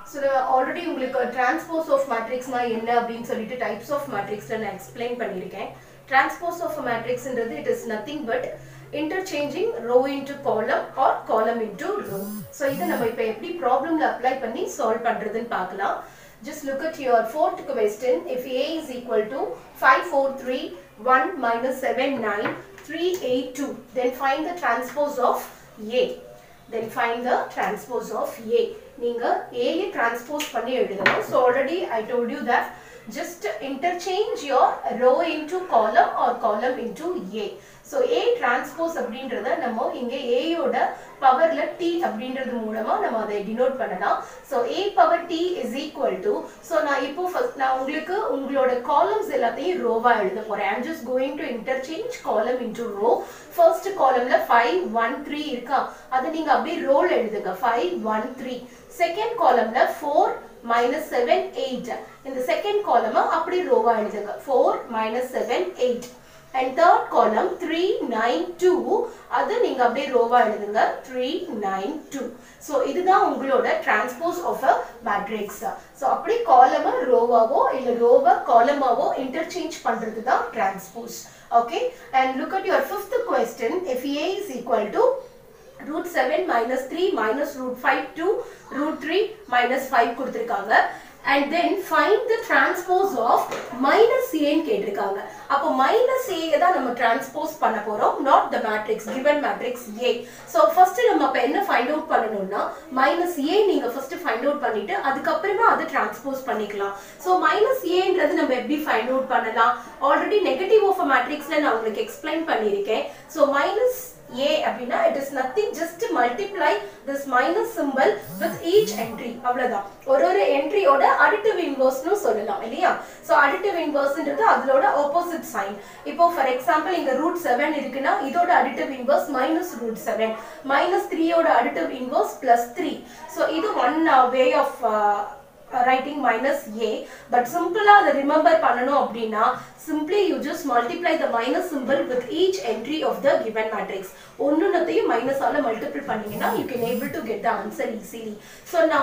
So already உங்களுக்கு transpose of மேட்ரிக்ஸ்னா என்ன அப்படின்னு சொல்லிட்டு டைப்ஸ் ஆஃப் மேட்ரிக்ஸில் நான் எக்ஸ்பிளைன் பண்ணியிருக்கேன் டிரான்ஸ்போஸ் ஆஃப் மேட்ரிக்ஸ்ன்றது it is nothing but interchanging row into column or column into row so இதை நம்ம இப்போ எப்படி ப்ராப்ளம்ல அப்ளை பண்ணி சால்வ் பண்றதுன்னு பார்க்கலாம் just look at your fourth question if a is equal to 5 4 3 1 minus 7 9 3 8 2 then find the transpose of a then find the transpose of a நீங்க a யை transpose பண்ணி எழுதணும் so already i told you that just interchange your row into column or column into a so a transpose அப்படின்றத நம்ம இங்க a யோட பவர்ல t அப்படின்றது மூலமா நம்ம அதை டினோட் பண்ணலாம் so a power t is equal to so நான் இப்போ first நான் உங்களுக்கு உங்களோட columns எல்லாத்தையும் ரோவா எழுத போறேன் i'm just going to interchange column into row first columnல 5 1 3 இருக்கா அதை நீங்க அப்படியே ரோல் எழுதுங்க 5 1 3 second columnல 4 minus 7 8 இந்த second column அப்படி ரோவா எழுதுங்க 4 minus 7 8 and third column 3 9 2 அது நீங்க அப்படியே ரோவா எழுதுங்க 3 9 2 so இதுதான் உங்களோட transpose of a matrix so அப்படி காலம ரோவாவோ இல்ல ரோவ காலமாவோ interchange பண்றது தான் transpose okay and look at your fifth question if a is equal to root 7 minus 3 minus root 5 to root 3 minus 5 கொடுத்திருக்காங்க and then find the transpose of minus a ன்னு கேட்டிருக்காங்க அப்போ minus a தான் நம்ம transpose பண்ண போறோம் not the matrix given matrix a so first நம்ம அப்ப என்ன find out பண்ணணும்னா minus a நீங்க first find out பண்ணிட்டு அதுக்கப்புறமா அதை transpose பண்ணிக்கலாம் so minus a ன்றது நம்ம எப்படி find out பண்ணலாம் already negative of a matrixல நான் உங்களுக்கு explain பண்ணியிருக்கேன் so minus a அப்படின்னா it is nothing just to multiply this minus symbol with each entry அவ்வளவுதான் ஒரு ஒரு என்ட்ரியோட additive inverse சொல்லலாம் இல்லையா so additive inverseன்றது அதோட opposite sign இப்போ ஃபார் எக்ஸாம்பிள் இங்க root 7 இருக்குன்னா இதோட additive inverse minus root 7 minus 3 யோட additive inverse plus 3 so இது one uh, way of uh, writing minus a but simple அதை remember பண்ணணும் அப்படின்னா simply you just multiply the minus symbol with each entry of the given matrix ஒன்னுனத்தையும் minus ஆல multiple பண்ணீங்கன்னா you can able to get the answer easily so now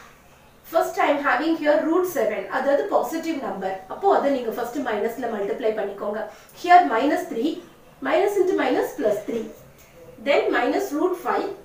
first I am having here root 7 அதாவது positive number அப்போ அதை நீங்க first minusல multiply பண்ணிக்கோங்க here minus 3 minus into minus plus 3 then minus root 5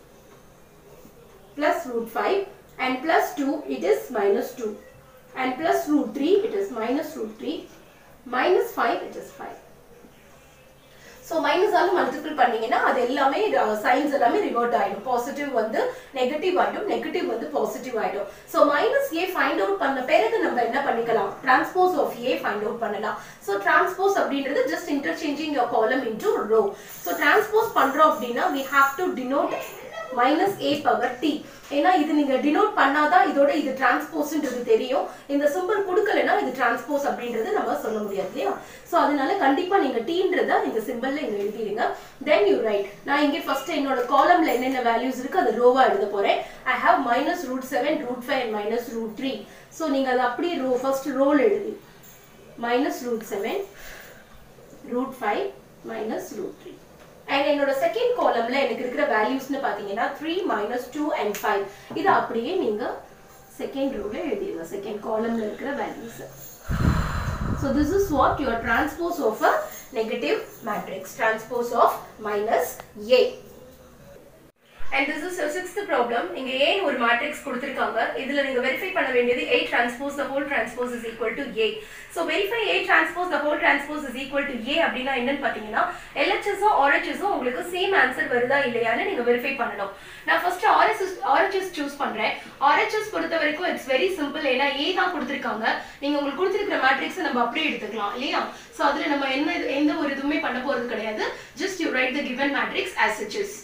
plus root 5 and plus 2 it is minus 2 and plus root 3 it is minus root 3 minus 5 it is 5 so minus ஆல multiple பண்ணீங்கன்னா அது எல்லாமே science எல்லாமே revert ஆயிடும் positive வந்து negative ஆயிடும் negative வந்து positive ஆயிடும் so minus A find out பண்ண பிறகு நம்ம என்ன பண்ணிக்கலாம் transpose of A find out பண்ணலாம் ஸோ டிரான்ஸ்போஸ் அப்படின்றது just interchanging your column into row so transpose பண்றோம் அப்படின்னா we have to denote minus A power T ஏன்னா இது நீங்க டினோட் பண்ணாதான் இதோட இது டிரான்ஸ்போஸ்ன்றது தெரியும் இந்த சிம்பிள் கொடுக்கலன்னா இது டிரான்ஸ்போஸ் அப்படின்றது நம்ம சொல்ல முடியாது இல்லையா ஸோ அதனால கண்டிப்பா நீங்க டீன்றத இந்த சிம்பிள்ல இங்க எழுதிடுங்க தென் யூ ரைட் நான் இங்கே ஃபர்ஸ்ட் என்னோட காலம்ல என்னென்ன வேல்யூஸ் இருக்கு அது ரோவா எழுத போறேன் I have minus root seven root five and minus root three so நீங்க அதை அப்படியே ரோ ஃபர்ஸ்ட் ரோல் எழுதி minus root seven root five minus root three and என்னோட செகண்ட் காலம்ல எனக்கு இருக்கிற வேல்யூஸ்னு பாத்தீங்கன்னா three minus two and five இது அப்படியே நீங்க செகண்ட் ரோல எழுதிடுங்க செகண்ட் காலம்ல இருக்கிற values So this is what your transpose of a negative matrix, transpose of minus A. And this is your sixth problem. இங்க A ன்னு ஒரு matrix கொடுத்திருக்காங்க. இதுல நீங்க verify பண்ண வேண்டியது A transpose the whole transpose is equal to A. So verify A transpose the whole transpose is equal to A அப்படின்னா என்னன்னு பாத்தீங்கன்னா LHS உம் RHS உம் உங்களுக்கு சேம் ஆன்சர் வருதா இல்லையான்னு நீங்க வெரிஃபை பண்ணணும் நான் ஃபர்ஸ்ட் RHS RHS சூஸ் பண்றேன் RHS பொறுத்த வரைக்கும் இட்ஸ் வெரி சிம்பிள் ஏன்னா A தான் கொடுத்திருக்காங்க நீங்க உங்களுக்கு கொடுத்திருக்கிற மேட்ரிக்ஸ் நம்ம அப்படியே எடுத்துக்கலாம் இல்லையா சோ அதுல நம்ம என்ன இது- எந்த ஒரு இதுவுமே பண்ண போறது கிடையாது just you write the given matrix as such is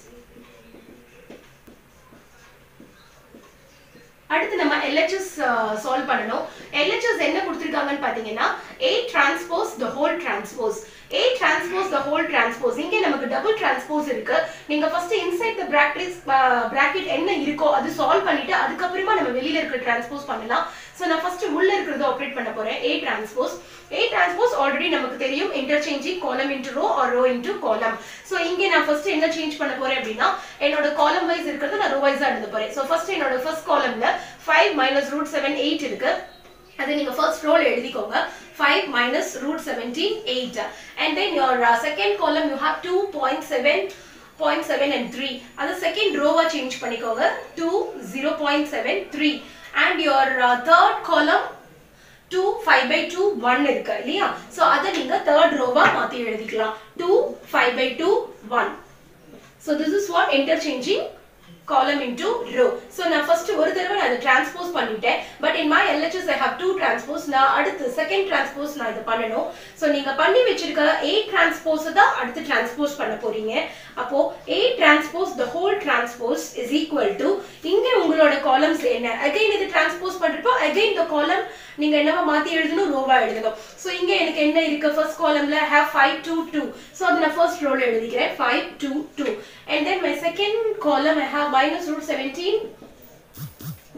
அடுத்து நம்ம LHS சால்வ் பண்ணணும் LHS என்ன கொடுத்திருக்காங்கன்னு பாத்தீங்கன்னா A transpose the whole transpose A transpose the whole transpose இங்க நமக்கு டபுள் transpose இருக்கு நீங்க first inside the bracket bracket என்ன இருக்கோ அது சால்வ் பண்ணிட்டு அதுக்கப்புறமா நம்ம வெளியில இருக்க transpose பண்ணலாம் ஸோ நான் ஃபர்ஸ்ட் உள்ள இருக்கிறத ஆப்ரேட் பண்ண போறேன் A transpose A transpose already நமக்கு தெரியும் interchanging column into row or row into column so இங்கே நான் ஃபர்ஸ்ட் என்ன சேஞ்ச் பண்ண போறேன் அப்படின்னா என்னோட காலம் வைஸ் இருக்கிறது நான் ரோ வைஸா எழுத போறேன் ஸோ ஃபர்ஸ்ட் என்னோட ஃபர்ஸ்ட் காலம்ல five minus root seven eight இருக்கு அதை நீங்க ஃபர்ஸ்ட் ரோல் எழுதிக்கோங்க 5 minus root 17 8 and then your uh, second column you have 2.7 0.7 and 3 அது second row change பண்ணிக்கோங்க 2 0.73 and your uh, third column 2 5 by 2 1 இருக்கு இல்லையா so அதை நீங்க third row மாத்தி எழுதிக்கலாம் 2 5 by 2 1 so this is what interchanging column into row. So நான் first ஒரு தடவை நான் இதை transpose பண்ணிட்டேன் but in my LHS I have two transpose நான் அடுத்து second transpose நான் இதை பண்ணணும் so நீங்க பண்ணி வச்சிருக்க A transpose தான் அடுத்து transpose பண்ண போறீங்க அப்போ A transpose the whole transpose is equal to இங்க உங்களோட columns என்ன again இது transpose பண்றப்போ again the column நீங்க என்னவா மாத்தி எழுதணும் ரோவா எழுதணும் so இங்க எனக்கு என்ன இருக்கு first columnல have 5 2 2 so அது நான் first row எழுதிக்கிறேன் 5 2 2 and then my second column I have minus root 17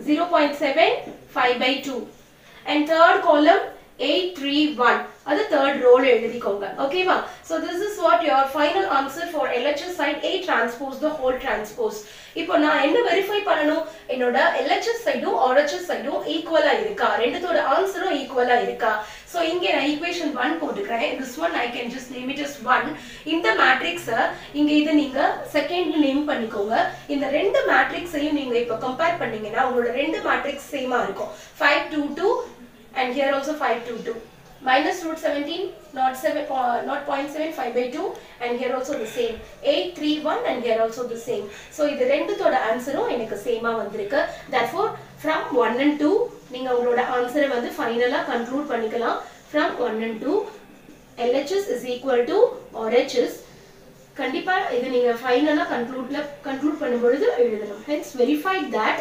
0.7 5 by 2 and third column 8 3 1 அது third row எழுதிக்கோங்க ஓகேவா so this is what your final answer for LHS side A transpose the whole transpose இப்போ நான் என்ன verify பண்ணணும் என்னோட LHS சைடும் RHS சைடும் ஈக்குவலா இருக்கா ரெண்டுத்தோட ஆன்சரும் ஈக்குவலா இருக்கா so இங்க நான் ஈக்குவேஷன் 1 போட்டுக்கிறேன் this one I can just name it as 1 இந்த மேட்ரிக்ஸ் இங்க இத நீங்க செகண்ட் நேம் பண்ணிக்கோங்க இந்த ரெண்டு மேட்ரிக்ஸையும் நீங்க இப்ப கம்பேர் பண்ணீங்கன்னா உங்களோட ரெண்டு மேட்ரிக்ஸ் சேமா இருக்கும் 5 2 2 and here also 5 2 2 minus root 17 not 7 uh, not 0.7 5 by 2 and here also the same 8 3 1 and here also the same so இது ரெண்டுத்தோட ஆன்சரும் எனக்கு சேமா வந்திருக்கு therefore from 1 and 2 நீங்க உங்களோட ஆன்சரை வந்து ஃபைனலா கன்க்ளூட் பண்ணிக்கலாம் from 1 and 2 LHS is equal to RHS கண்டிப்பா இது நீங்க ஃபைனலா கன்க்ளூட்ல கன்க்ளூட் பண்ணும் பொழுது எழுதணும் hence verified that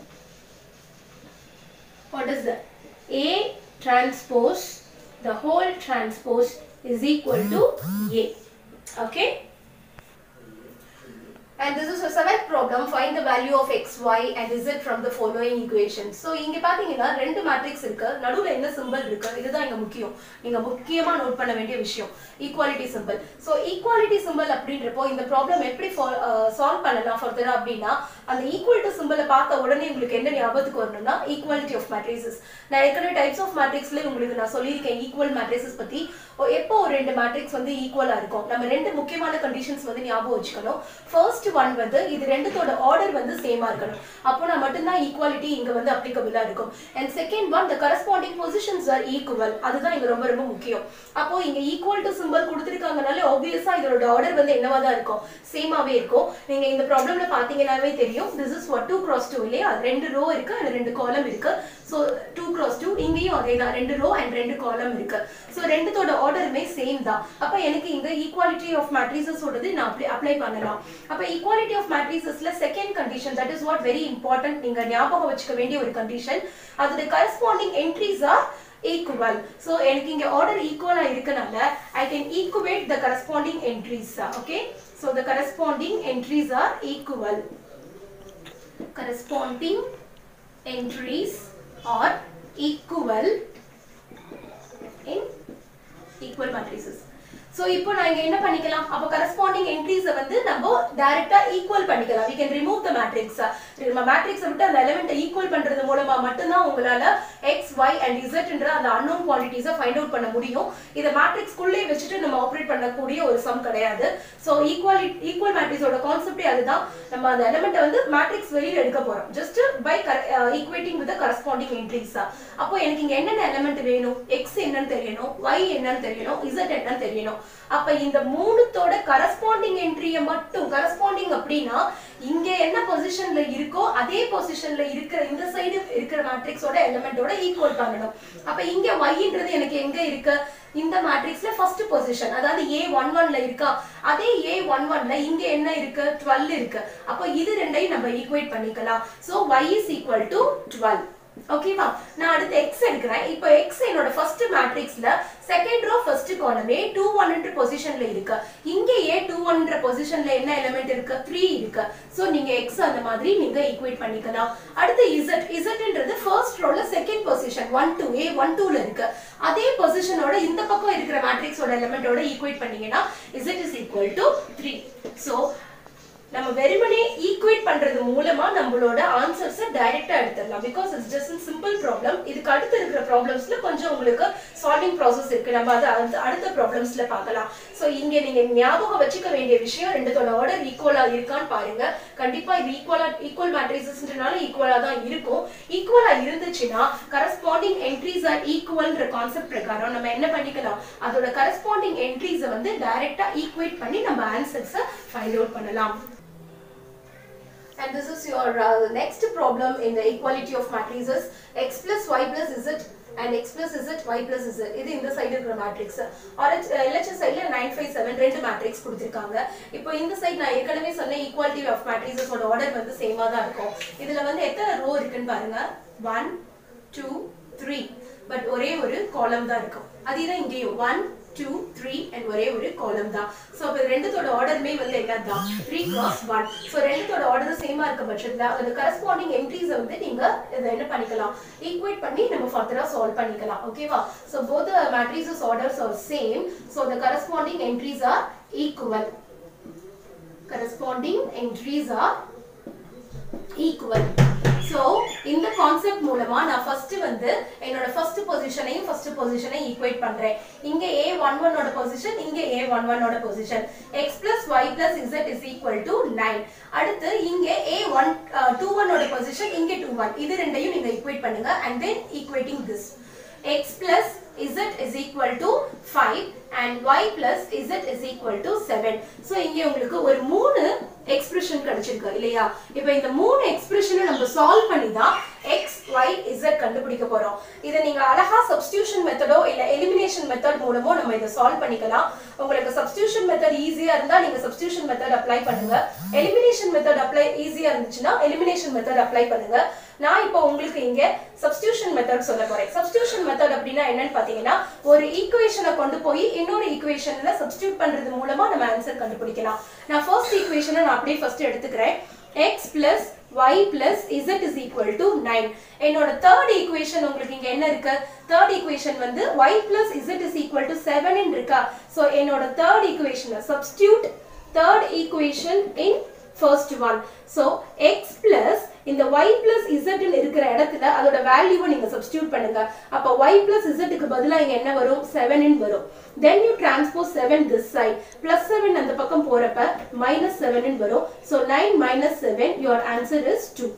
what is that A transpose the whole transpose is equal to A okay And this is a seventh problem. Find the value of x, y and z from the following equations. So இங்க பாத்தீங்கன்னா ரெண்டு matrix இருக்கு நடுவுல என்ன symbol இருக்கு இதுதான் இங்க முக்கியம் நீங்க முக்கியமா நோட் பண்ண வேண்டிய விஷயம் equality symbol so equality symbol அப்படின்றப்போ இந்த ப்ராப்ளம் எப்படி சால்வ் பண்ணலாம் ஃபர்தரா அப்படின்னா அந்த ஈக்குவல் டு சிம்பலை பார்த்த உடனே உங்களுக்கு என்ன ஞாபகத்துக்கு வரணும்னா ஈக்குவாலிட்டி ஆஃப் மேட்ரிசஸ் நான் ஏற்கனவே டைப்ஸ் ஆஃப் மேட்ரிக்ஸ்ல உங்களுக்கு நான் சொல்லியிருக்கேன் ஈக்குவல் மேட்ரிசஸ் பத்தி ஓ, எப்போ ஒரு ரெண்டு மேட்ரிக்ஸ் வந்து ஈக்குவலா இருக்கும் நம்ம ரெண்டு முக்கியமான கண்டிஷன்ஸ் வந்து ஞாபகம் வச்சுக்கணும் ஃபர்ஸ்ட் ஒன் வந்து இது ரெண்டுத்தோட ஆர்டர் வந்து சேமா இருக்கணும் அப்போ நான் மட்டும்தான் ஈக்குவாலிட்டி இங்க வந்து அப்ளிகபிளா இருக்கும் and second one the corresponding positions are equal அதுதான் இங்க ரொம்ப ரொம்ப முக்கியம் அப்போ இங்க ஈக்குவல் டு சிம்பல் கொடுத்துருக்காங்கனால ஆப்வியஸா இதோட ஆர்டர் வந்து என்னவா தான் இருக்கும் சேமாவே இருக்கும் நீங்க இந்த ப்ராப்ளம்ல பாத்தீங்கன்னாவே தெரியும் this is what two cross two இல்லையா ரெண்டு ரோ இருக்கு and ரெண்டு காலம் இருக்கு ஸோ டூ கிராஸ் டூ இங்கேயும் அதே தான் ரெண்டு ரோ அண்ட் ரெண்டு காலம் இருக்கு ஸோ ரெண்டுத்தோட ஆர்டருமே சேம் தான் அப்போ எனக்கு இங்க ஈக்குவாலிட்டி ஆஃப் மேட்ரிசஸோடது நான் அப்ளை அப்ளை பண்ணலாம் அப்போ ஈக்குவாலிட்டி ஆஃப் மேட்ரிசஸ்ல second condition that is what very important நீங்க ஞாபகம் வச்சுக்க வேண்டிய ஒரு கண்டிஷன் அதோட corresponding entries are equal so எனக்கு இங்க ஆர்டர் ஈக்குவலா இருக்கனால I can equate the corresponding entries okay so the corresponding entries are equal corresponding entries are equal in equal matrices ஸோ இப்போ நான் இங்க என்ன பண்ணிக்கலாம் அப்போ கரஸ்பாண்டிங் என்ட்ரிஸை வந்து நம்ம டைரக்டா ஈக்குவல் பண்ணிக்கலாம் we can remove the matrix நம்ம மேட்ரிக்ஸை விட்டு அந்த எலிமெண்ட்டை ஈக்குவல் பண்றது மூலமா மட்டும்தான் உங்களால எக்ஸ் ஒய் அண்ட் இசட்ன்ற அந்த அன்னோன் குவாலிட்டிஸை ஃபைண்ட் அவுட் பண்ண முடியும் இதை மேட்ரிக்ஸ்குள்ளே வச்சுட்டு நம்ம ஆப்ரேட் பண்ணக்கூடிய ஒரு சம் கிடையாது ஸோ ஈக்குவலி ஈக்குவல் மேட்ரிக்ஸோட கான்செப்டே அதுதான் நம்ம அந்த எலிமெண்ட்டை வந்து மேட்ரிக்ஸ் வெளியில எடுக்க போறோம் just by equating with corresponding entries அப்போ எனக்கு இங்க என்னென்ன எலிமெண்ட் வேணும் எக்ஸ் என்னன்னு தெரியணும் ஒய் என்னன்னு தெரியணும் இசட் என்னன்னு தெரியணும் அப்ப இந்த மூணுத்தோட கரஸ்பாண்டிங் என்ட்ரியை மட்டும் கரஸ்பாண்டிங் அப்படின்னா இங்க என்ன பொசிஷன்ல இருக்கோ அதே பொசிஷன்ல இருக்கிற இந்த சைடு இருக்கிற மேட்ரிக்ஸோட எலிமெண்டோட ஈக்குவல் பண்ணணும் அப்ப இங்க ஒய்ன்றது எனக்கு எங்க இருக்கு இந்த மேட்ரிக்ஸ்ல ஃபர்ஸ்ட் பொசிஷன் அதாவது ஏ ஒன் ஒன்ல இருக்கா அதே ஏ ஒன் ஒன்ல இங்க என்ன இருக்கு டுவெல் இருக்கு அப்போ இது ரெண்டையும் நம்ம ஈக்குவேட் பண்ணிக்கலாம் so Y is equal to twelve ஓகேவா நான் அடுத்து எக்ஸ் எடுக்கிறேன் இப்போ எக்ஸ் என்னோட ஃபர்ஸ்ட் மேட்ரிக்ஸ்ல second row first column A two ஒன்ன்ற பொசிஷன்ல இருக்கு இங்க ஏ டூ ஒன்ன்ற பொசிஷன்ல என்ன எலிமெண்ட் இருக்கு த்ரீ இருக்கு ஸோ நீங்க எக்ஸ் அந்த மாதிரி நீங்க ஈக்குவேட் பண்ணிக்கலாம் அடுத்து இசட் இசட்ன்றது ஃபர்ஸ்ட் ரோல second position one two A one டூல இருக்கு அதே பொசிஷனோட இந்த பக்கம் இருக்கிற மேட்ரிக்ஸோட எலிமெண்டோட ஈக்குவேட் பண்ணீங்கன்னா Z is equal to three so நம்ம வெறுமனே ஈக்குவேட் பண்றது மூலமா நம்மளோட ஆன்சர்ஸை டைரக்டா எடுத்துடலாம் because it's just simple problem இதுக்கு அடுத்து இருக்கிற ப்ராப்ளம்ஸ்ல கொஞ்சம் உங்களுக்கு சால்விங் ப்ராசஸ் இருக்கு நம்ம அதை அடுத்த அடுத்த ப்ராப்ளம்ஸ்ல பார்க்கலாம் ஸோ இங்க நீங்க ஞாபகம் வச்சுக்க வேண்டிய விஷயம் ரெண்டுத்தோட ஆர்டர் ஈக்குவலா இருக்கான்னு பாருங்க கண்டிப்பா இது ஈக்குவலா ஈக்குவல் மேட்ரிசஸ்ன்றனால ஈக்குவலா தான் இருக்கும் ஈக்குவலா இருந்துச்சுன்னா கரஸ்பாண்டிங் என்ட்ரிஸ் ஆர் ஈக்குவல்ன்ற கான்செப்ட் பிரகாரம் நம்ம என்ன பண்ணிக்கலாம் அதோட கரஸ்பாண்டிங் என்ட்ரிஸை வந்து டைரக்டா ஈக்குவேட் பண்ணி நம்ம ஆன்சர்ஸை ஃபைண்ட் அவுட் பண்ணலாம் And this is your uh, next problem in the equality of matrices x plus y plus z and x plus z y plus z இது இந்த சைடு இருக்கிற மேட்ரிக்ஸ் ஆர்ஹெச் எல்ஹெச்எஸ் சைடில் nine five seven ரெண்டு matrix கொடுத்துருக்காங்க இப்போ இந்த side நான் ஏற்கனவே சொன்ன ஈக்குவாலிட்டி ஆஃப் மேட்ரிக்ஸஸோட ஆர்டர் வந்து சேமாக தான் இருக்கும் இதில் வந்து எத்தனை ரோ இருக்குன்னு பாருங்க ஒன் டூ த்ரீ பட் ஒரே ஒரு காலம் தான் இருக்கும் அதே தான் இங்கேயும் ஒன் டூ த்ரீ அண்ட் ஒரே ஒரு காலம் தான் ஸோ அப்போ ரெண்டுத்தோட ஆர்டருமே வந்து என்ன தான் த்ரீ கிராஸ் ஒன் ஸோ ரெண்டுத்தோட ஆர்டர் சேமா இருக்க பட்சத்தில் அது கரஸ்பாண்டிங் என்ட்ரிஸை வந்து நீங்க இதை என்ன பண்ணிக்கலாம் ஈக்குவேட் பண்ணி நம்ம ஃபர்தரா சால்வ் பண்ணிக்கலாம் ஓகேவா so both matrices orders are same so the corresponding entries are equal corresponding entries are equal ஸோ இந்த கான்செப்ட் மூலமா நான் ஃபர்ஸ்ட் வந்து என்னோட ஃபர்ஸ்ட் பொசிஷனையும் ஃபர்ஸ்ட் பொசிஷனை ஈக்குவேட் பண்றேன் இங்க ஏ ஒன் ஒன்னோட பொசிஷன் இங்க ஏ ஒன் ஒன்னோட position X plus Y plus Z is equal to nine அடுத்து இங்க ஏ ஒன் டூ ஒன்னோட பொசிஷன் இங்க டூ ஒன் இது ரெண்டையும் நீங்க ஈக்குவேட் பண்ணுங்க and then equating this x plus z is equal to 5 and y plus z is equal to 7 so இங்க உங்களுக்கு ஒரு மூணு எக்ஸ்பிரஷன் கிடைச்சிருக்கு இல்லையா இப்போ இந்த மூணு எக்ஸ்பிரஷனை நம்ம சால்வ் பண்ணி தான் x y z கண்டுபிடிக்க போறோம் இதை நீங்க அழகா சப்ஸ்டியூஷன் மெத்தடோ இல்ல எலிமினேஷன் மெத்தட் மூலமோ நம்ம இதை சால்வ் பண்ணிக்கலாம் உங்களுக்கு சப்ஸ்டியூஷன் மெத்தட் ஈஸியா இருந்தா நீங்க சப்ஸ்டியூஷன் மெத்தட் அப்ளை பண்ணுங்க எலிமினேஷன் மெத்தட் அப்ளை ஈஸியா இருந்துச்சுன்னா எலிமினேஷன் மெத்தட் அப்ளை பண்ணுங்க நான் இப்போ உங்களுக்கு இங்க சப்ஸ்டியூஷன் மெத்தட் சொல்ல போறேன் சப்ஸ்டியூஷன் மெத்தட் அப்படின்னா என்னன்னு பாத்தீங்கன்னா ஒரு ஈக்குவேஷனை கொண்டு போய் இன்னொரு ஈக்குவேஷன்ல சப்ஸ்டியூட் பண்றது மூலமா நம்ம ஆன்சர் கண்டுபிடிக்கலாம் நான் ஃபர்ஸ்ட் ஈக்குவேஷனை நான் அப்படியே ஃபர்ஸ்ட் எடுத்துக்கிறேன் x plus y plus z is equal to 9 என்னோட தேர்ட் ஈக்குவேஷன் உங்களுக்கு இங்க என்ன இருக்கு தேர்ட் ஈக்குவேஷன் வந்து y plus z is equal to 7 ன்னு இருக்கா சோ என்னோட தேர்ட் ஈக்குவேஷனை substitute third equation in first one so X plus இந்த ஒய் பிளஸ் இசட்னு இருக்கிற இடத்துல அதோட வேல்யூவை நீங்க சப்ஸ்டியூட் பண்ணுங்க அப்போ ஒய் பிளஸ் இசட்டுக்கு பதிலாக இங்க என்ன வரும் செவன் வரும் then you transpose seven this side plus seven அந்த பக்கம் போறப்ப மைனஸ் செவன் வரும் so nine minus seven your answer is two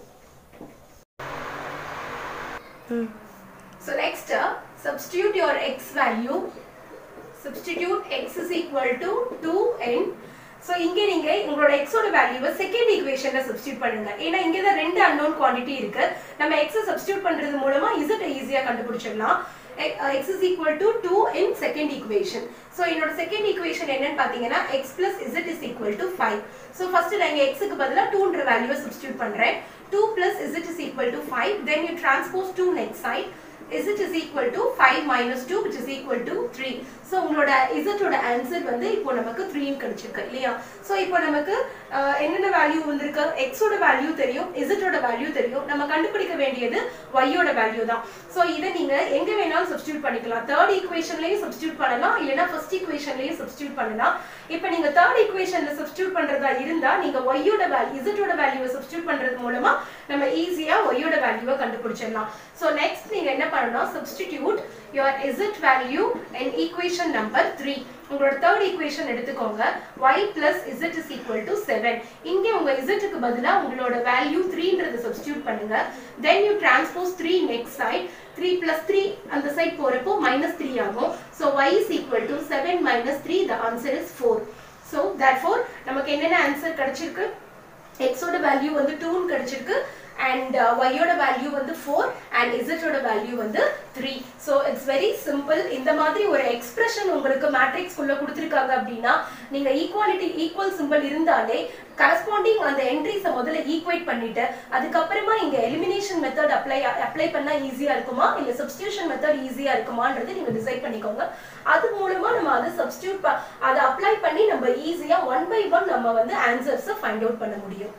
So next, uh, substitute your x value. Substitute x is equal to 2n. So இங்கே நீங்க உங்களோட எக்ஸோட வேல்யூவை second ஈக்குவேஷன்ல substitute பண்ணுங்க ஏன்னா இங்கே தான் ரெண்டு அன்னோன் குவாண்டிட்டி இருக்கு நம்ம எக்ஸை சப்ஸ்டியூட் பண்றது மூலமா இசட்டை ஈஸியா கண்டுபிடிச்சிடலாம் X is equal to two in second equation so என்னோட செகண்ட் ஈக்குவேஷன் என்னன்னு பார்த்தீங்கன்னா X plus Z is equal to five so first நான் இங்கே எக்ஸுக்கு பதிலாக டூன்ற வேல்யூவை சப்ஸ்டியூட் பண்றேன் two plus Z is equal to five then you transpose two next side z is equal to 5 minus 2 which is equal to 3 so உங்களோட z ஓட answer வந்து இப்போ நமக்கு 3 ன்னு கிடைச்சிருக்கு இல்லையா so இப்போ நமக்கு அஹ், என்னென்ன வேல்யூ வந்திருக்கு x ஓட வேல்யூ தெரியும் z ஓட வேல்யூ தெரியும் நம்ம கண்டுபிடிக்க வேண்டியது y ஓட வேல்யூ தான் so இதை நீங்க எங்க வேணாலும் சப்ஸ்டியூட் பண்ணிக்கலாம் தேர்ட் ஈக்குவேஷன்லயும் சப்ஸ்டியூட் பண்ணலாம் இல்லனா ஃபர்ஸ்ட் ஈக்குவேஷன்லயும் சப்ஸ்டியூட் பண்ணலாம் இப்போ நீங்க தேர்ட் ஈக்குவேஷன்ல சப்ஸ்டியூட் பண்றதா இருந்தா நீங்க y ஓட வேல்யூ z ஓட வேல்யூவை சப்ஸ்டியூட் பண்றது மூலமா நம்ம ஈஸியா y ஓட வேல்யூவை கண்டுபிடிச்சிடலாம் ஸோ நெக்ஸ்ட் நீங்க என்ன பண்ணணும் substitute your z value in equation number three உங்களோட தேர்ட் ஈக்குவேஷன் எடுத்துக்கோங்க y plus z is equal to 7 இங்கே உங்க z க்கு பதிலா உங்களோட வேல்யூ த்ரீன்றதை சப்ஸ்டியூட் பண்ணுங்க then you transpose 3 next side 3 plus 3 அந்த சைட் போறப்போ minus 3 ஆகும் so y is equal to 7 minus 3 the answer is 4 so therefore நமக்கு என்னென்ன ஆன்சர் கிடைச்சிருக்கு x ஓட வேல்யூ வந்து 2 ன்னு கிடைச்சிருக்கு அண்ட் ஒய்யோட வேல்யூ வந்து ஃபோர் அண்ட் இசட்டோட வேல்யூ வந்து three so it's very simple இந்த மாதிரி ஒரு எக்ஸ்பிரஷன் உங்களுக்கு மேட்ரிக்ஸ்குள்ள கொடுத்துருக்காங்க அப்படின்னா நீங்க ஈக்குவாலிட்டி ஈக்குவல் சிம்பிள் இருந்தாலே கரஸ்பாண்டிங் அந்த என்ட்ரிஸை முதல்ல ஈக்குவேட் பண்ணிட்டு அதுக்கப்புறமா இங்க எலிமினேஷன் மெத்தட் அப்ளை அப்ளை பண்ணா ஈஸியா இருக்குமா இல்ல சப்ஸ்டியூஷன் மெத்தட் ஈஸியா இருக்குமான்றது நீங்க டிசைட் பண்ணிக்கோங்க அது மூலமா நம்ம அதை சப்ஸ்டியூட் அதை அப்ளை பண்ணி நம்ம ஈஸியா ஒன் பை ஒன் நம்ம வந்து ஆன்சர்ஸை ஃபைண்ட் அவுட் பண்ண முடியும்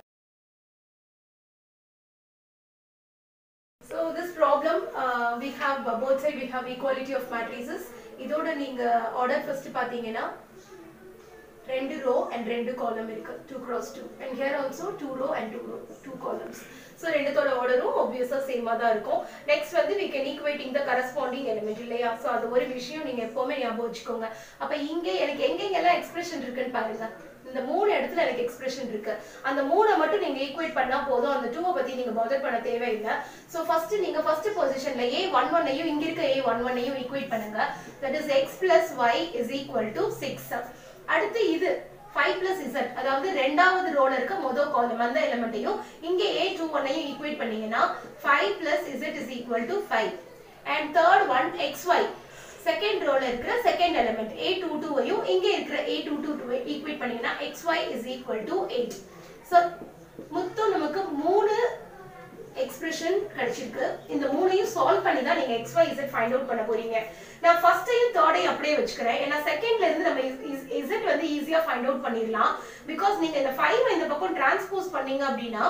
So this problem uh, we have uh, both side we have equality of matrices இதோட நீங்க ஆர்டர் ஃபர்ஸ்ட் பாத்தீங்கன்னா ரெண்டு ரோ அண்ட் ரெண்டு காலம் இருக்கு two cross two and here also two row and two row two columns so ரெண்டுத்தோட ஆர்டரும் obviously சேமாக தான் இருக்கும் நெக்ஸ்ட் வந்து we can equating the corresponding element இல்லையா ஸோ அது ஒரு விஷயம் நீங்க எப்பவுமே ஞாபகம் வச்சுக்கோங்க அப்ப இங்கே எனக்கு எங்கெங்கெல்லாம் எக்ஸ்பிரஷன் இருக்குன்னு பாருங்க இந்த மூணு இடத்துல எனக்கு எக்ஸ்பிரஷன் இருக்கு அந்த மூணை மட்டும் நீங்க ஈக்குவேட் பண்ணா போதும் அந்த டூவை பத்தி நீங்க பாதர் பண்ண தேவையில்லை சோ ஃபர்ஸ்ட் நீங்க ஃபர்ஸ்ட் பொசிஷன்ல ஏ ஒன் ஒன்னையும் இங்க இருக்க ஏ ஒன் ஒன்னையும் ஈக்குவேட் பண்ணுங்க that is X plus Y is equal to six அடுத்து இது ஃபைவ் பிளஸ் இசட் அதாவது ரெண்டாவது ரோல இருக்க மொதல் காலம் அந்த எலிமெண்ட்டையும் இங்க ஏ டூ ஒன்னையும் ஈக்குவேட் பண்ணீங்கன்னா five plus Z is equal to five and third one X Y second ரோல இருக்கிற செகண்ட் எலிமெண்ட் ஏ டூ டூவையும் இங்க இருக்கிற ஏ டூ டூ டூவை ஈக்குவேட் பண்ணீங்கன்னா X Y is equal to eight so மொத்தம் நமக்கு மூணு எக்ஸ்பிரஷன் கிடைச்சிருக்கு இந்த மூணையும் சால்வ் பண்ணி தான் நீங்க X Y Z find out பண்ண போறீங்க நான் ஃபர்ஸ்டையும் தேர்டையும் அப்படியே வச்சுக்கிறேன் ஏன்னா செகண்ட்ல இருந்து நம்ம இசட் வந்து ஈஸியா ஃபைண்ட் அவுட் பண்ணிடலாம் பிகாஸ் நீங்க இந்த ஃபைவ் இந்த பக்கம் டிரான்ஸ்போஸ் பண்ணீங்க அப்படின்னா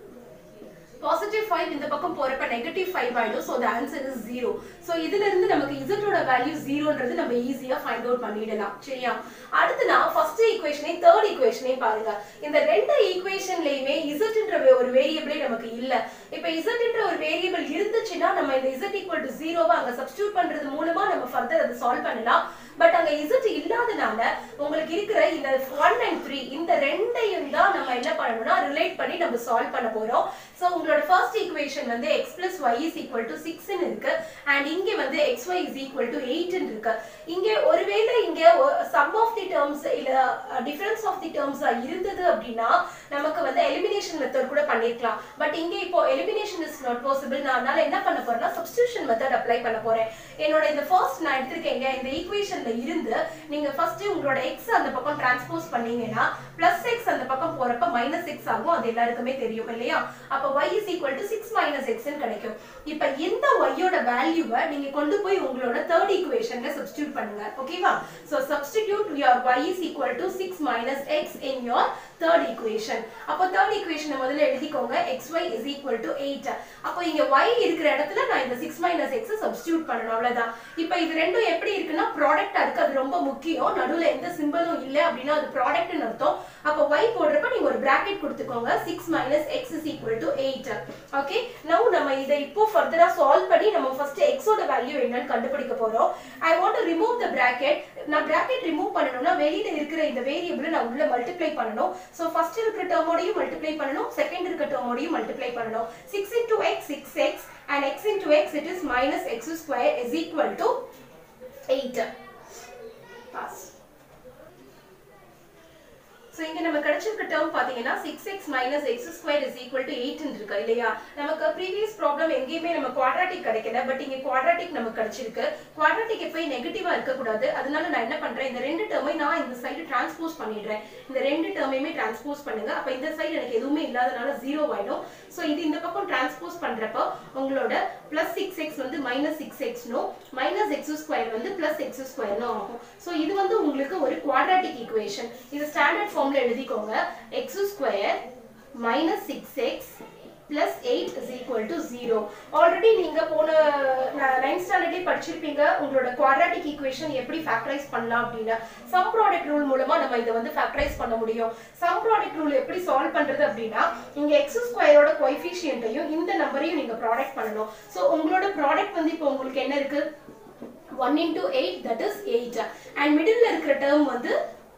பாசிட்டிவ் ஃபைவ் இந்த பக்கம் போறப்ப நெகட்டிவ் ஃபைவ் ஆயிடும் so the answer is zero so இதுல இருந்து நமக்கு இசட்டோட வேல்யூ ஜீரோன்றது நம்ம ஈஸியா ஃபைண்ட் அவுட் பண்ணிடலாம் சரியா அடுத்து நான் ஃபர்ஸ்ட் ஈக்குவேஷனே தேர்ட் ஈக்குவேஷனே பாருங்க இந்த ரெண்டு ஈக்குவேஷன்லயுமே இசட்ன்ற ஒரு வேரியபிளே நமக்கு இல்ல இப்ப இசட்ன்ற ஒரு வேரியபிள் இருந்துச்சுன்னா நம்ம இந்த இசட் ஈக்குவல் டு ஜீரோவை அங்க சப்ஸ்டியூட் பண்றது மூலமா நம்ம ஃபர்தர் அதை சால்வ் பண்ணலாம் பட் அங்க இசட் இல்லாதனால உங்களுக்கு இருக்கிற இந்த ஒன் அண்ட் த்ரீ இந்த ரெண்டையும் தான் நம்ம என்ன பண்ணணும்னா ரிலேட் பண்ணி நம்ம சால்வ் பண்ண போறோம் ஸோ உங்களோட ஃபர்ஸ்ட் ஈக்குவேஷன் வந்து X plus Y is equal to சிக்ஸ்னு இருக்கு அண்ட் இங்க வந்து X Y is equal to எயிட்னு இருக்கு இங்க ஒருவேளை இங்க சம் ஆஃப் தி டேர்ம்ஸ் இல்ல டிஃபரன்ஸ் ஆஃப் தி டேர்ம்ஸ் இருந்தது அப்படின்னா நமக்கு வந்து எலிமினேஷன் மெத்தட் கூட பண்ணிருக்கலாம் பட் இங்க இப்போ எலிமினேஷன் இஸ் நாட் பாசிபிள் நான் அதனால என்ன பண்ண போறேன்னா சப்ஸ்டியூஷன் மெத்தட் அப்ளை பண்ண போறேன் என்னோட இந்த ஃபர்ஸ்ட் நான் எடுத்திருக்கேங்க இந்த ஈக்குவேஷன்ல இருந்து நீங்க ஃபர்ஸ்ட் உங்களோட எக்ஸ் அந்த பக்கம் டிரான்ஸ்போஸ் பண்ணீங்கன்னா பிளஸ் எக்ஸ் அந்த பக்கம் போறப்ப மைனஸ் எக்ஸ் ஆகும் அது எல்லாருக்குமே தெரியும் இல்லையா அப்ப y is equal to 6 minus x ன்னு கிடைக்கும் இப்ப இந்த y யோட வேல்யூவை நீங்க கொண்டு போய் உங்களோட தேர்ட் ஈக்குவேஷன்ல சப்ஸ்டிட்யூட் பண்ணுங்க ஓகேவா so substitute your y is equal to 6 minus x in your third equation அப்போ தேர்ட் ஈக்குவேஷனை முதல்ல எழுதிக்கோங்க xy is equal to 8 அப்போ இங்க y இருக்கிற இடத்துல நான் இந்த 6 minus x சப்ஸ்டிட்யூட் பண்ணணும் அவ்வளவுதான் இப்போ இது ரெண்டும் எப்படி இருக்குன்னா ப்ராடக்ட்டா இருக்கு அது ரொம்ப முக்கியம் நடுவுல எந்த சிம்பலும் இல்ல அப்படின்னா அது ப்ராடக்ட்னு அர்த்தம் அப்போ y போடுறப்ப நீங்க ஒரு பிராக்கெட் கொடுத்துக்கோங்க 6 minus x is equal to 8 okay now நம்ம இதை இப்போ ஃபர்தரா சால்வ் பண்ணி நம்ம ஃபர்ஸ்ட் x ஓட வேல்யூ என்னன்னு கண்டுபிடிக்க போறோம் I want to remove the bracket நான் பிராக்கெட் ரிமூவ் பண்ணனும்னா வெளியில இருக்கிற இந்த வேரியபிள் நான் உள்ள மல்டிப்ளை பண்ணனும் சோ ஃபர்ஸ்ட் இருக்கிற டேர்மோடையும் மல்டிப்ளை பண்ணனும் செகண்ட் இருக்கிற டேர்மோடையும் மல்டிப்ளை பண்ணனும் 6 into x 6x and x into x it is minus x square is equal to 8 pass so இங்க நம்ம கிடைச்சிருக்க டேர்ம் பாத்தீங்கன்னா six x minus x square is equal to eight இருக்கு இல்லையா நமக்கு ப்ரீவியஸ் ப்ராப்ளம் எங்கேயுமே நம்ம குவாட்ராட்டிக் கிடைக்கல பட் இங்க குவாட்ராட்டிக் நமக்கு கிடைச்சிருக்கு குவாட்ராட்டிக் எப்போ நெகட்டிவா இருக்கக்கூடாது அதனால நான் என்ன பண்றேன் இந்த ரெண்டு டேர்மை நான் இந்த சைடு டிரான்ஸ்போஸ் பண்ணிடுறேன் இந்த ரெண்டு டேர்மையுமே டிரான்ஸ்போஸ் பண்ணுங்க அப்ப இந்த சைடு எனக்கு எதுவுமே இல்லாதனால ஜீரோ ஆயிடும் ஸோ இது இந்த பக்கம் டிரான்ஸ்போஸ் பண்றப்போ உங்களோட பிளஸ் சிக்ஸ் எக்ஸ் வந்து மைனஸ் சிக்ஸ் எக்ஸ்னும் மைனஸ் எக்ஸ் ஸ்கொயர் வந்து பிளஸ் எக்ஸ் ஸ்கொயர்னும் ஆகும் ஸோ இது வந்து உங்களுக்கு ஒரு குவாட்ராட்டிக் ஈக்குவேஷன் இது ஸ்டாண்டர்ட் ஃபார்ம்ல எழுதிக்கோங்க x square minus six x plus eight is equal to zero already நீங்க போன நைன்த் ஸ்டாண்டர்டே படிச்சிருப்பீங்க உங்களோட குவாட்ராட்டிக் ஈக்குவேஷன் எப்படி ஃபேக்டரைஸ் பண்ணலாம் அப்படின்னு சம் ப்ராடக்ட் ரூல் மூலமா நம்ம இதை வந்து ஃபேக்டரைஸ் பண்ண முடியும் சம் ப்ராடக்ட் ரூல் எப்படி சால்வ் பண்றது அப்படின்னா இங்க எக்ஸ் ஸ்கொயரோட கோஎஃபிஷியன்ட்டையும் இந்த நம்பரையும் நீங்க ப்ராடக்ட் பண்ணணும் ஸோ உங்களோட ப்ராடக்ட் வந்து இப்போ உங்களுக்கு என்ன இருக்கு one into eight that is eight and middle இருக்கிற டேர்ம் வந்து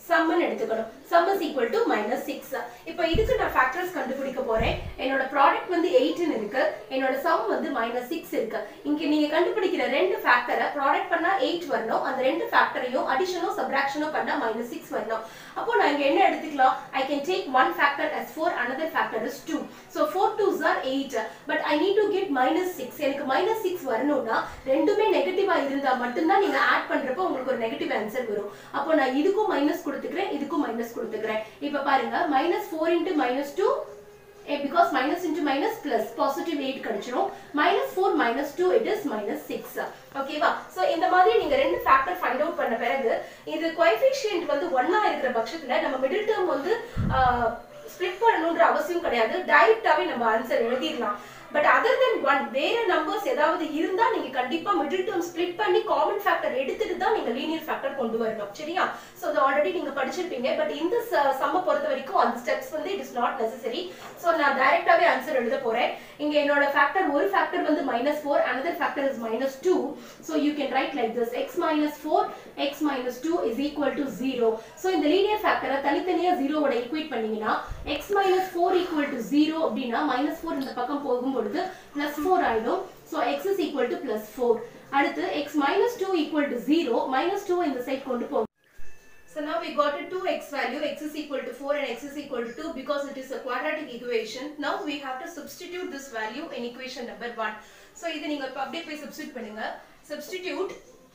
சம்னு எடுத்துக்கணும் sum is equal to minus six இப்போ இதுக்கு நான் ஃபேக்டர்ஸ் கண்டுபிடிக்க போறேன் என்னோட ப்ராடக்ட் வந்து எயிட்னு இருக்கு என்னோட சம் வந்து மைனஸ் சிக்ஸ் இருக்கு இங்க நீங்க கண்டுபிடிக்கிற ரெண்டு ஃபேக்டரை ப்ராடக்ட் பண்ணா எயிட் வரணும் அந்த ரெண்டு ஃபேக்டரையும் அடிஷனோ சப்ராக்ஷனோ பண்ணா மைனஸ் சிக்ஸ் வரணும் அப்போ நான் இங்க என்ன எடுத்துக்கலாம் I can take one factor as four another factor is two so four twos are eight but I need to get minus six எனக்கு மைனஸ் சிக்ஸ் வரணும்னா ரெண்டுமே நெகட்டிவா இருந்தா மட்டும்தான் நீங்க ஆட் பண்றப்போ உங்களுக்கு ஒரு நெகட்டிவ் ஆன்சர் வரும் அப்போ நான் இதுக்கும் மைனஸ் கொடுத்துக்கிறேன் இதுக்கும் மைனஸ் கொடுத்துக்கிறேன் இப்போ பாருங்க minus four into minus two because minus into minus plus positive eight கிடைச்சிரும் minus four minus two it is minus six ஓகேவா ஸோ இந்த மாதிரி நீங்க ரெண்டு ஃபேக்டர் ஃபைண்ட் அவுட் பண்ண பிறகு இது கோஎஃபிஷியன்ட் வந்து ஒன்னா இருக்கிற பட்சத்துல நம்ம மிடில் டேர்ம் வந்து ஸ்ப்ளிட் பண்ணணுன்ற அவசியம் கிடையாது டைரக்டாவே நம்ம ஆன்சர் எழுதிடலாம் பட் அதர் தென் ஒன் வேற நம்பர்ஸ் ஏதாவது இருந்தா நீங்க கண்டிப்பா மிடில் டேர்ம் ஸ்ப்ளிட் பண்ணி காமன் ஃபேக்டர் எடுத்துட்டு தான் நீங்க லீனியர் ஃபேக்டர் கொண்டு வரணும் சரியா சோ அது ஆல்ரெடி நீங்க படிச்சிருப்பீங்க பட் இந்த சம்ம பொறுத்த வரைக்கும் அந்த ஸ்டெப்ஸ் வந்து it is not necessary so நான் டைரக்டாவே ஆன்சர் எழுத போறேன் இங்க என்னோட ஃபேக்டர் ஒரு ஃபேக்டர் வந்து minus four another factor is minus two so you can write like this x minus four x minus two is equal to zero so இந்த linear ஃபேக்டரை தனித்தனியா ஜீரோவோட ஈக்குவேட் பண்ணீங்கன்னா x minus four equal to zero அப்படின்னா minus four இந்த பக்கம் போகும்பொழுது plus four ஆயிடும் so x is equal to plus four அடுத்து x minus two equal to zero minus two இந்த சைட் கொண்டு போகும் So now we got a 2x value, x is equal to 4 and x is equal to 2 because it is a quadratic equation. Now we have to substitute this value in equation number 1. So இது நீங்க இப்ப அப்படியே போய் substitute பண்ணுங்க. Substitute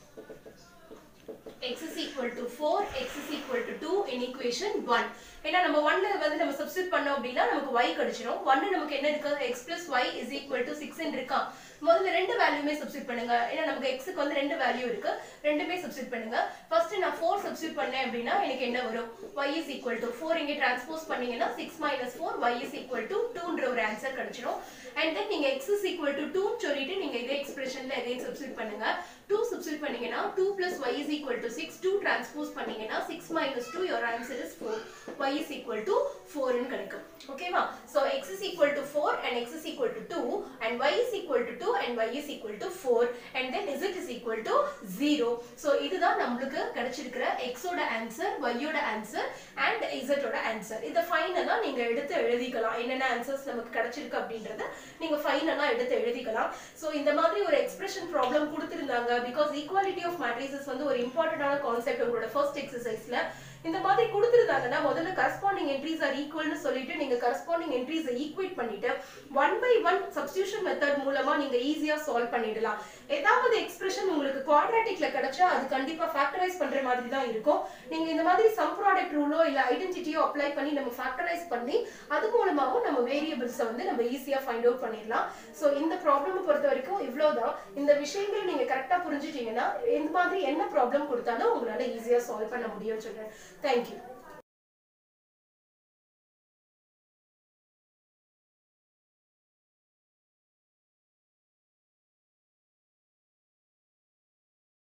x is equal to 4, x is equal to 2 in equation 1. ஏன்னா நம்ம 1 வந்து நம்ம substitute பண்ணோம் அப்படின்னா நமக்கு y கிடைச்சிரும் 1 நமக்கு என்ன இருக்கு x plus y is equal to 6 ன்னு இருக்கா முதல்ல ரெண்டு வேல்யூமே சப்ஸ்டிட் பண்ணுங்க ஏன்னா நமக்கு எக்ஸுக்கு வந்து ரெண்டு வேல்யூ இருக்கு ரெண்டுமே சப்ஸ்டிட் பண்ணுங்க ஃபர்ஸ்ட் நான் 4 சப்ஸ்டிட் பண்ணேன் அப்படின்னா எனக்கு என்ன வரும் y is equal to 4 இங்க டிரான்ஸ்போஸ் பண்ணீங்கன்னா 6 minus 4 y is equal to 2 ன்ற ஒரு ஆன்சர் கிடைச்சிரும் அண்ட் தென் நீங்க x is equal to 2 ன்னு சொல்லிட்டு நீங்க இதே எக்ஸ்பிரஷன்ல அகைன் சப்ஸ்டிட் பண்ணுங்க 2 சப்ஸ்டிட் பண்ணீங்கன்னா 2 plus y is equal to 6 2 transpose பண்ணீங்கன்னா 6 minus 2 your answer is 4 y is equal to 4 ன்னு கிடைக்கும் ஓகேவா so x is equal to 4 and x is equal to 2 and y is equal to 2 and y is equal to 4 and then z is equal to 0 so இதுதான் நம்மளுக்கு கிடைச்சிருக்கிற x ஓட answer y ஓட answer and z ஓட answer இத ஃபைனலா நீங்க எடுத்து எழுதிக்கலாம் என்னென்ன ஆன்சர்ஸ் நமக்கு கிடைச்சிருக்கு அப்படின்றத நீங்க ஃபைனலா எடுத்து எழுதிக்கலாம் so இந்த மாதிரி ஒரு எக்ஸ்பிரஷன் ப்ராப்ளம் கொடுத்திருந்தாங்க பிகாஸ் ஈக்குவாலிட்டி ஆஃப் மேட்ரிசஸ் வந்து ஒரு இம்பார்ட்டன்டான கான்செப்ட் உங்களோட ஃபர்ஸ்ட் எக்ஸசைஸ்ல இந்த மாதிரி கொடுத்திருந்தாங்கன்னா முதல்ல கரஸ்பாண்டிங் என்ட்ரிஸ் ஆர் ஈக்குவல்னு சொல்லிட்டு நீங்க கரஸ்பாண்டிங் என்ட்ரிஸை ஈக்குவேட் பண்ணிட்டு one by one substitution method மூலமா நீங்க ஈஸியா சால்வ் பண்ணிடலாம் ஏதாவது எக்ஸ்பிரஷன் உங்களுக்கு குவாட்ராட்டிக்ல கிடைச்சா அது கண்டிப்பா ஃபேக்டரைஸ் பண்ற மாதிரி தான் இருக்கும் நீங்க இந்த மாதிரி சம் ப்ராடக்ட் ரூலோ இல்ல ஐடென்டிட்டியோ அப்ளை பண்ணி நம்ம ஃபேக்டரைஸ் பண்ணி அது மூலமாவும் நம்ம வேரியபிள்ஸை வந்து நம்ம ஈஸியா ஃபைண்ட் அவுட் பண்ணிடலாம் ஸோ இந்த ப்ராப்ளம் பொறுத்த வரைக்கும் இவ்வளவுதான் இந்த விஷயங்கள் நீங்க கரெக்டா புரிஞ்சுட்டீங்கன்னா இந்த மாதிரி என்ன ப்ராப்ளம் கொடுத்தாலும் உங்களால ஈஸியா சால்வ் பண்ண முடியும்னு சொல்றேன் தேங்க்யூ